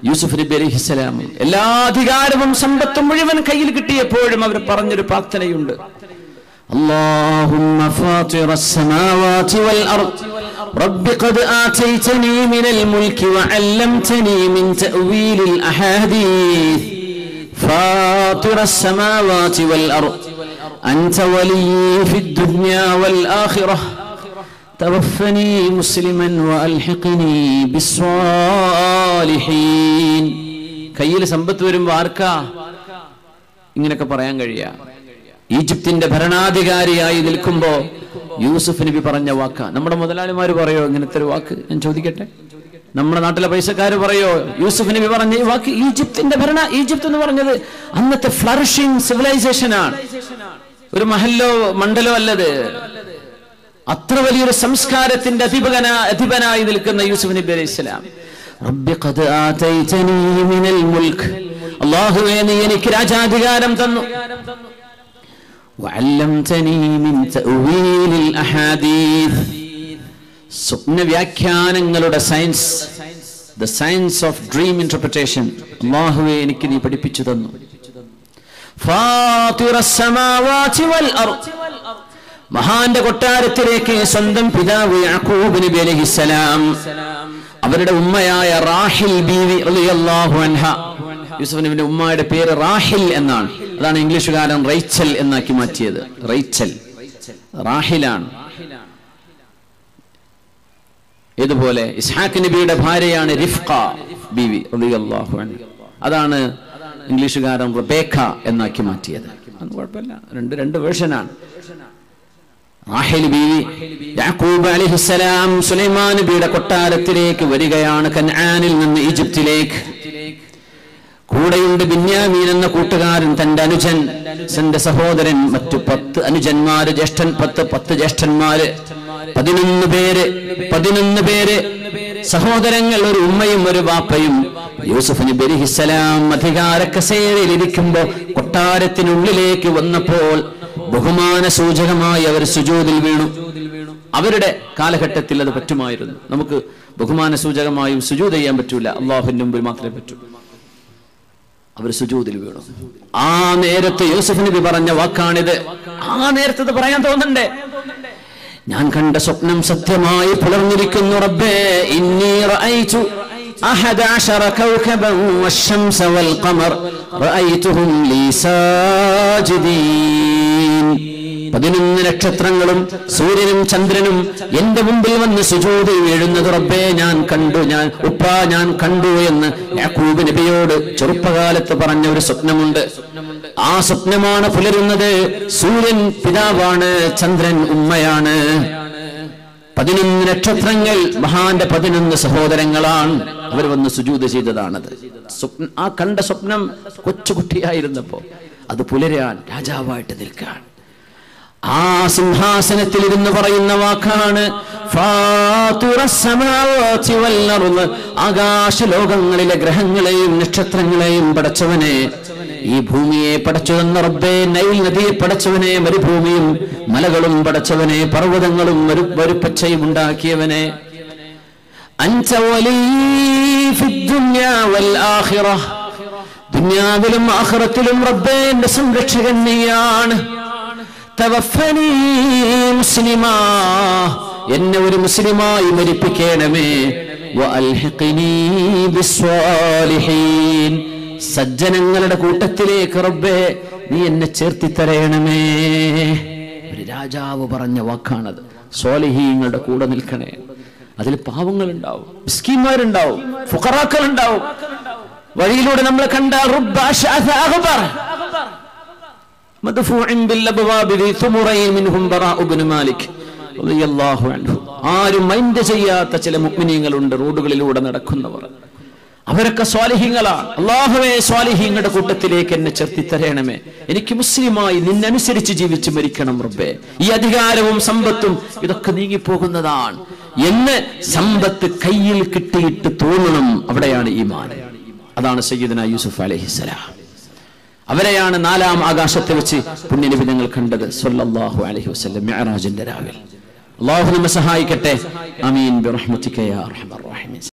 യൂസുഫ് നബി അലൈഹിസ്സലാം എല്ലാ അധികാരവും സമ്പത്തും മുഴുവൻ കയ്യിൽ കിട്ടിയപ്പോഴും അവർ പറഞ്ഞൊരു പ്രാർത്ഥനയുണ്ട് اللهم فاطر السماوات والأرض رب قد آتيتني من الملك وعلمتني من تأويل الأحاديث فاطر السماوات والأرض أنت ولي في الدنيا والآخرة توفني مسلما وألحقني بالصالحين കയ്യിൽ സമ്പത്ത് വരുമ്പോൾ ആർക്കാ ഇങ്ങനെയൊക്കെ പറയാൻ കഴിയാ ഈജിപ്തിന്റെ ഭരണാധികാരിയായി നിൽക്കുമ്പോ യൂസുഫ് നബി പറഞ്ഞ വാക്ക നമ്മുടെ മുതലാളിമാര് പറയോ ഇങ്ങനത്തെ ഒരു വാക്ക് ഞാൻ ചോദിക്കട്ടെ നമ്മുടെ നാട്ടിലെ പൈസക്കാര് പറയോ യൂസുഫ് നബി പറഞ്ഞ ഈ വാക്ക് ഈജിപ്തിന്റെ ഭരണ ഈജിപ്ത് എന്ന് പറഞ്ഞത് അന്നത്തെ ഫ്ലറിഷിംഗ് സിവിലൈസേഷൻ ആണ് ഒരു മഹല്ലോ മണ്ഡലോ അല്ലത് അത്ര വലിയൊരു സംസ്കാരത്തിന്റെ അധിപകന അധിപനായി നിൽക്കുന്ന യൂസുഫ് നബി അലൈഹി സ്വലാം റബ്ബി ഖദ് ആതൈതനീ മിനൽ മുൽക്ക് അല്ലാഹുവേ നീ എനിക്ക് രാജാധികാരം തന്നു وعلمتني من تأويل الأحاديث സ്വപ്ന വ്യാഖ്യാനങ്ങളുടെ science the science of dream interpretation അള്ളാഹുവെ എനിക്ക് നീ പഠിപ്പിച്ചു തന്നു ഫാത്തിറ السماوات والأرض മഹാന്റെ കൊട്ടാരത്തിലേക്ക് സ്വന്തം പിതാവ് യാക്കൂബ് നബി അലൈഹിസ്സലാം അവരുടെ ഉമ്മയായ റാഹിൽ ബീവി റളിയല്ലാഹു അൻഹ യൂസുഫ് നബിന്റെ ഉമ്മയുടെ പേര് റാഹിൽ എന്നാണ് അതാണ് ഇംഗ്ലീഷുകാരൻ റൈച്ചൽ എന്നാക്കി മാറ്റിയത് റൈച്ചൽ റാഹിലാണ് ഇതുപോലെ ഇസ്ഹാഖ് നബിയുടെ ഭാര്യയാണ് റിഫ്ക ബീവി റളിയല്ലാഹു അൻഹ അതാണ് ഇംഗ്ലീഷുകാരൻ റബേക്ക എന്നാക്കി മാറ്റിയത് അത് കുഴപ്പമില്ല രണ്ട് രണ്ട് വേർഷനാണ് റാഹിൽ ബീവി യാക്കൂബ് അലൈഹിസ്സലാം സുലൈമാൻ നബിയുടെ കൊട്ടാരത്തിലേക്ക് വരികയാണ് കൻആനിൽ നിന്ന് ഈജിപ്തിലേക്ക് കൂടെയുണ്ട് ബിന്യാമീൻ എന്ന കൂട്ടുകാരൻ തന്റെ അനുജൻ തന്റെ സഹോദരൻ മറ്റു പത്ത് അനുജന്മാര് ജ്യേഷ്ഠൻ പത്ത് പത്ത് ജ്യേഷ്ഠന്മാര് പതിനൊന്ന് പേര് പതിനൊന്ന് പേര് സഹോദരങ്ങൾ ഒരു ഉമ്മയും ഒരു ബാപ്പയും യൂസുഫ് നബി അലിഹിസ്സലാം അധികാര കസേരയിൽ ഇരിക്കുമ്പോ കൊട്ടാരത്തിനുള്ളിലേക്ക് വന്നപ്പോൾ ബഹുമാന സൂചകമായി അവർ സുജൂതിൽ വീണു അവരുടെ കാലഘട്ടത്തിൽ അത് പറ്റുമായിരുന്നു നമുക്ക് ബഹുമാന സൂചകമായും സുജൂത് ചെയ്യാൻ പറ്റൂല അള്ളാഹുവിന്റെ മുമ്പിൽ മാത്രമേ പറ്റൂ അവർ സുജൂതിൽ വീണു ആ നേരത്ത് യൂസുഫ് നബി പറഞ്ഞ വാക്കാണിത് ആ നേരത്ത് ഇത് പറയാൻ തോന്നണ്ടേ ഞാൻ കണ്ട സ്വപ്നം സത്യമായി പുലർന്നിരിക്കുന്നു റബ്ബേ ഇന്നി റഅയ്തു أحد عشر كوكبا والشمس والقمر رأيتهم لي ساجدين പതിനൊന്ന് നക്ഷത്രങ്ങളും സൂര്യനും ചന്ദ്രനും എന്റെ മുമ്പിൽ വന്ന് സുജൂതിൽ വീഴുന്നത് റബ്ബേ ഞാൻ കണ്ടു ഞാൻ ഉപ്പ ഞാൻ കണ്ടു എന്ന് യാക്കൂബ് നബിയോട് ചെറുപ്പകാലത്ത് പറഞ്ഞ ഒരു സ്വപ്നമുണ്ട് ആ സ്വപ്നമാണ് പുലരുന്നത് സൂര്യൻ പിതാവാണ് ചന്ദ്രൻ ഉമ്മയാണ് പതിനൊന്ന് നക്ഷത്രങ്ങൾ മഹാന്റെ പതിനൊന്ന് സഹോദരങ്ങളാണ് അവർ വന്ന് സുജൂത് ചെയ്തതാണത് സ്വപ്ന ആ കണ്ട സ്വപ്നം കൊച്ചുകുട്ടിയായിരുന്നപ്പോ അത് പുലരാൻ രാജാവായിട്ട് നിൽക്കാൻ ആ സിംഹാസനത്തിൽ ഇരുന്ന് പറയുന്ന വാക്കാണ് ആകാശ ലോകങ്ങളിലെ ഗ്രഹങ്ങളെയും നക്ഷത്രങ്ങളെയും പടച്ചവനെ ഈ ഭൂമിയെ പടച്ചു തന്ന റബ്ബേ നൈൽ നദിയെ പടച്ചവനെ മരുഭൂമിയും മലകളും പടച്ചവനെ പർവ്വതങ്ങളും ഒരു വരുപ്പച്ചയും ഉണ്ടാക്കിയവനെ ദുന്യാവിലും ആഖിറത്തിലും റബ്ബേ എന്റെ സംരക്ഷകൻ നീയാണ് തവഫനി മുസ്ലിമാ എന്നെ ഒരു മുസ്ലിമായി മരിപ്പിക്കണമേ സജ്ജനങ്ങളുടെ കൂട്ടത്തിലേക്ക് റബ്ബേ നീ എന്നെ ചേർത്തി തരയണമേ ഒരു രാജാവ് പറഞ്ഞ വാക്കാണത് സ്വാലിഹീങ്ങളുടെ കൂടെ നിൽക്കണേ അതിൽ പാവങ്ങളുണ്ടാവും മിസ്കീന്മാരുണ്ടാവും ഫുഖറാക്കളുണ്ടാവും വഴിയിലൂടെ നമ്മൾ കണ്ട റുബ്ബ അശ്അഥ അഗ്ബർ مدفوع بالابواب ذي ثمرين منهم براء بن مالك رضي الله عنه ആരും മൈൻഡ് ചെയ്യാത്ത ചില മുഗ്മിനീങ്ങളുണ്ട് റോഡുകളിലൂടെ നടക്കുന്നവർ അവരൊക്കെ സ്വാലിഹീങ്ങളാണ് അള്ളാഹുവെ സ്വാലിഹീങ്ങളുടെ കൂട്ടത്തിലേക്ക് എന്നെ ചേർത്തി തരണമേ എനിക്ക് മുസ്ലിമായി നിന്നനുസരിച്ച് ജീവിച്ച് മരിക്കണം റബ്ബേ ഈ അധികാരവും സമ്പത്തും ഇതൊക്കെ നീങ്ങിപ്പോകുന്നതാണ് എന്ന് സമ്പത്ത് കയ്യിൽ കിട്ടിയിട്ട് തോന്നണം അവിടെയാണ് ഈമാൻ അതാണ് സയ്യിദന യൂസുഫ് അലഹിസലാം അവരെയാണ് നാലാം ആകാശത്ത് വെച്ച് പുണ്യനബി ഞങ്ങൾ കണ്ടത് സല്ലല്ലാഹു അലൈഹി വസല്ലം മിഅറാജിന്റെ രാവിൽ അള്ളാഹു നമ്മെ സഹായിക്കട്ടെ അമീൻ ബിറഹ്മതിക യാ അർഹമർ റഹീമീൻ